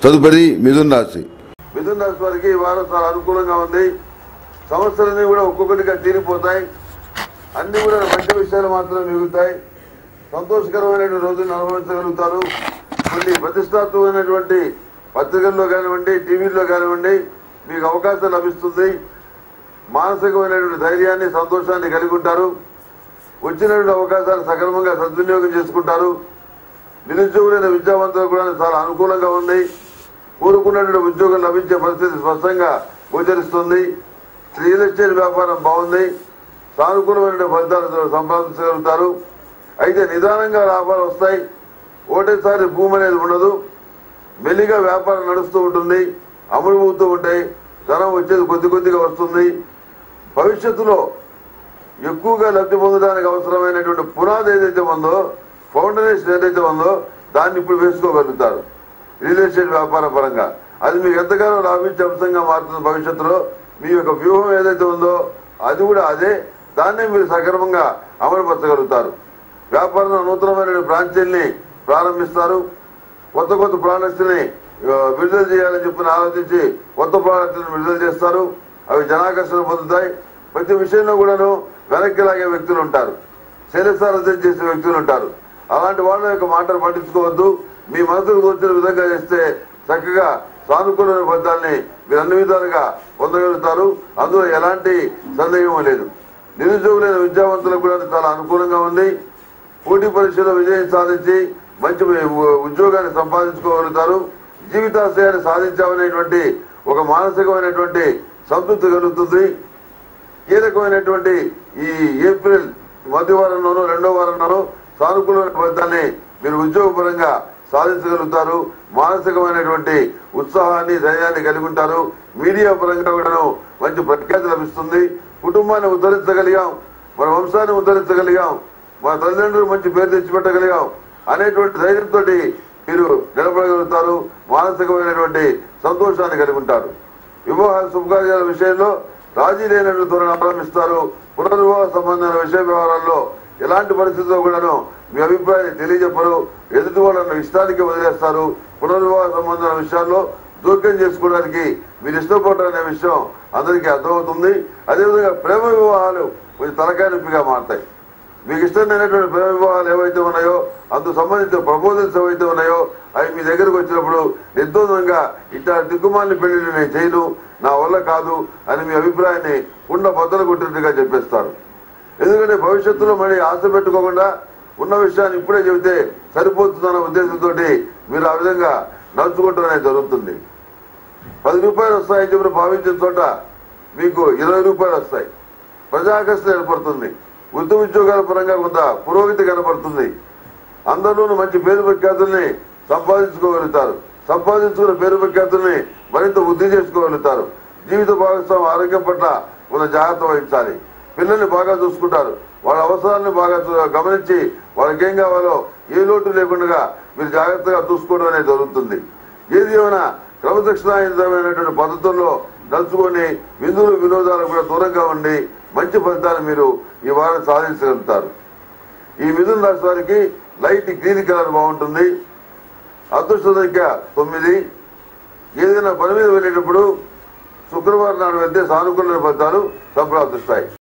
తదుపరి మిథున్ రాశి మిథున రాశి వారికి ఈ వారం చాలా అనుకూలంగా ఉంది సమస్యలన్నీ కూడా ఒక్కొక్కటిగా తీరిపోతాయి అన్ని కూడా మంచి విషయాలు మాత్రమే మిగులుతాయి సంతోషకరమైన రోజులను అనుభవించగలుగుతారు కొన్ని ప్రతిష్టాత్మకమైనటువంటి పత్రికల్లో కానివ్వండి టీవీల్లో కానివ్వండి మీకు అవకాశం లభిస్తుంది మానసికమైనటువంటి ధైర్యాన్ని సంతోషాన్ని కలిగి ఉంటారు వచ్చినటువంటి అవకాశాలు సక్రమంగా సద్వినియోగం చేసుకుంటారు నిరుద్యోగులైన విద్యావంతులకు కూడా చాలా అనుకూలంగా ఉంది కోరుకున్నటువంటి ఉద్యోగం లభించే పరిస్థితి స్పష్టంగా గోచరిస్తుంది రియల్ ఎస్టేట్ వ్యాపారం బాగుంది సానుకూలమైన ఫలితాలు సంపాదించగలుగుతారు అయితే నిదానంగా లాభాలు వస్తాయి ఒకటేసారి భూమి అనేది ఉండదు మెల్లిగా వ్యాపారం నడుస్తూ ఉంటుంది అమలు అవుతూ ఉంటాయి ధనం వచ్చేది కొద్ది కొద్దిగా వస్తుంది భవిష్యత్తులో ఎక్కువగా లబ్ధి పొందడానికి అవసరమైనటువంటి పునాది ఏదైతే ఉందో ఫౌండేషన్ ఏదైతే ఉందో దాన్ని ఇప్పుడు వేసుకోగలుగుతారు రియల్ ఎస్టేట్ వ్యాపార పరంగా అది మీకు ఎంతగానో లాభించే అంశంగా మారుతుంది భవిష్యత్తులో మీ యొక్క వ్యూహం ఏదైతే ఉందో అది కూడా అదే దాన్నే మీరు సక్రమంగా అమలుపరచగలుగుతారు వ్యాపారంలో నూతనమైన బ్రాంచీల్ని ప్రారంభిస్తారు కొత్త కొత్త ప్రాడక్ట్స్ ని ఆ, విడుదల చేయాలని చెప్పి ఆలోచించి కొత్త ప్రాడక్ట్లను విడుదల చేస్తారు అవి జనాకర్షణ పొందుతాయి ప్రతి విషయంలో కూడాను వెనక్కి లాగే వ్యక్తులు ఉంటారు శైలసారథ్యం చేసే వ్యక్తులు ఉంటారు అలాంటి వాళ్ళ యొక్క మాటలు పట్టించుకోవద్దు మీ మనసుకు తోచిన విధంగా చేస్తే చక్కగా సానుకూలమైన ఫలితాల్ని మీరు అన్ని విధాలుగా పొందగలుగుతారు అందులో ఎలాంటి సందేహం లేదు నిరుద్యోగులైన విద్యావంతులకు కూడా చాలా అనుకూలంగా ఉంది పోటీ పరీక్షలో విజయం సాధించి మంచి ఉ- ఉద్యోగాన్ని సంపాదించుకోగలుగుతారు జీవితాశయాన్ని సాధించామనేటువంటి ఒక మానసికమైనటువంటి సంతృప్తి కలుగుతుంది కీలకమైనటువంటి ఈ ఏప్రిల్ మొదటి వారంలోనూ రెండో వారంలోనూ సానుకూలమైన ఫలితాన్ని మీరు ఉద్యోగపరంగా సాధించగలుగుతారు మానసికమైనటువంటి ఉత్సాహాన్ని ధైర్యాన్ని కలిగి ఉంటారు మీడియా పరంగా కూడాను మంచి ప్రఖ్యాతి లభిస్తుంది కుటుంబాన్ని ఉద్ధరించగలిగాం మన వంశాన్ని ఉద్ధరించగలిగాం మన తల్లిదండ్రులు మంచి పేరు తెచ్చిపెట్టగలిగాం అనేటువంటి ధైర్యంతో మీరు నిలబడగలుగుతారు మానసికమైనటువంటి సంతోషాన్ని కలిగి ఉంటారు వివాహ శుభకార్యాల విషయంలో రాజీ లేనటువంటి ధోరణి అవలంబిస్తారు పునర్వివాహ సంబంధమైన విషయ వ్యవహారాల్లో ఎలాంటి పరిస్థితుల్లో కూడాను మీ అభిప్రాయాన్ని తెలియజెప్పరు ఎదుటి వాళ్ళను ఇష్టానికి వదిలేస్తారు పునర్వివాహ సంబంధమైన విషయాల్లో జోక్యం చేసుకోవడానికి మీరు ఇష్టపడరు అనే విషయం అందరికీ అర్థమవుతుంది అదేవిధంగా ప్రేమ వివాహాలు కొంచెం తలకాయ నొప్పిగా మారతాయి మీకు ఇష్టం లేనటువంటి ప్రేమ వివాహాలు ఏవైతే ఉన్నాయో అందుకు సంబంధించిన ప్రపోజల్స్ ఏవైతే ఉన్నాయో అవి మీ దగ్గరకు వచ్చినప్పుడు నిర్ద్వందంగా ఇట్లా దిక్కుమాలిన పెళ్లిని నేను చేయను నా వల్ల కాదు అని మీ అభిప్రాయాన్ని కుండ బద్దలు కొట్టినట్టుగా చెప్పేస్తారు ఎందుకంటే భవిష్యత్తులో మళ్ళీ ఆశ పెట్టుకోకుండా ఉన్న విషయాన్ని ఇప్పుడే చెబితే సరిపోతుందన్న ఉద్దేశంతో మీరు ఆ విధంగా నడుచుకుంటూ అనేది జరుగుతుంది పది రూపాయలు వస్తాయని చెప్పి భావించిన చోట మీకు ఇరవై రూపాయలు వస్తాయి ప్రజాకర్షణ ఏర్పడుతుంది వృత్తి ఉద్యోగాల పరంగా కొంత పురోగతి కనబడుతుంది అందరిలోనూ మంచి పేరు ప్రఖ్యాతుల్ని సంపాదించుకోగలుగుతారు సంపాదించుకున్న పేరు ప్రఖ్యాతుల్ని మరింత వృద్ధి చేసుకోగలుగుతారు జీవిత భాగస్వామి ఆరోగ్యం పట్ల కొంత జాగ్రత్త వహించాలి పిల్లల్ని బాగా చూసుకుంటారు వాళ్ళ అవసరాలను బాగా చూ- గమనించి వాళ్ళకి ఏం కావాలో ఏ లోటు లేకుండా మీరు జాగ్రత్తగా చూసుకోవడం అనేది జరుగుతుంది ఏది ఏమైనా క్రమశిక్షణాయుతమైనటువంటి పద్ధతుల్లో నడుచుకొని విందులు వినోదాలకు కూడా దూరంగా ఉండి మంచి ఫలితాలు మీరు ఈ వారం సాధించగలుగుతారు ఈ మిథున రాశి వారికి లైట్ గ్రీన్ కలర్ బాగుంటుంది అదృష్ట సంఖ్య తొమ్మిది ఏదైనా పని మీద వెళ్ళేటప్పుడు శుక్రవారం నాడు వెళ్తే సానుకూల ఫలితాలు సంప్రాప్తిస్తాయి